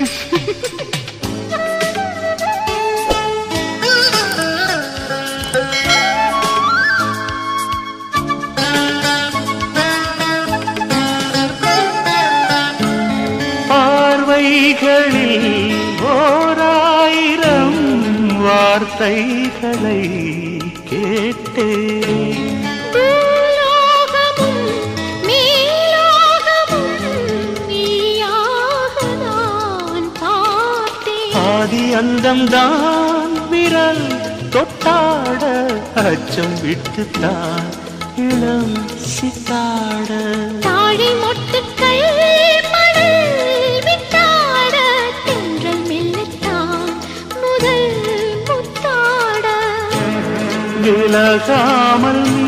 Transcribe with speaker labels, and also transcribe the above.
Speaker 1: பார்வைகளில் ஓராயிரம் வார்த்தைகளை கேட்டேன்
Speaker 2: பூலோகமும் மேலோகமும் நீயாக நான் பார்த்தேன்
Speaker 1: ஆதி அந்தம்தான் விரல் தொட்டாட அச்சம் விட்டுத்தான் இளம் சித்தாட
Speaker 2: தாழை மொட்டுக்கள் மணல் விட்டாட தென்றல் மெல்லத்தான் முதல் முத்தாட
Speaker 1: விலகாமல் நீ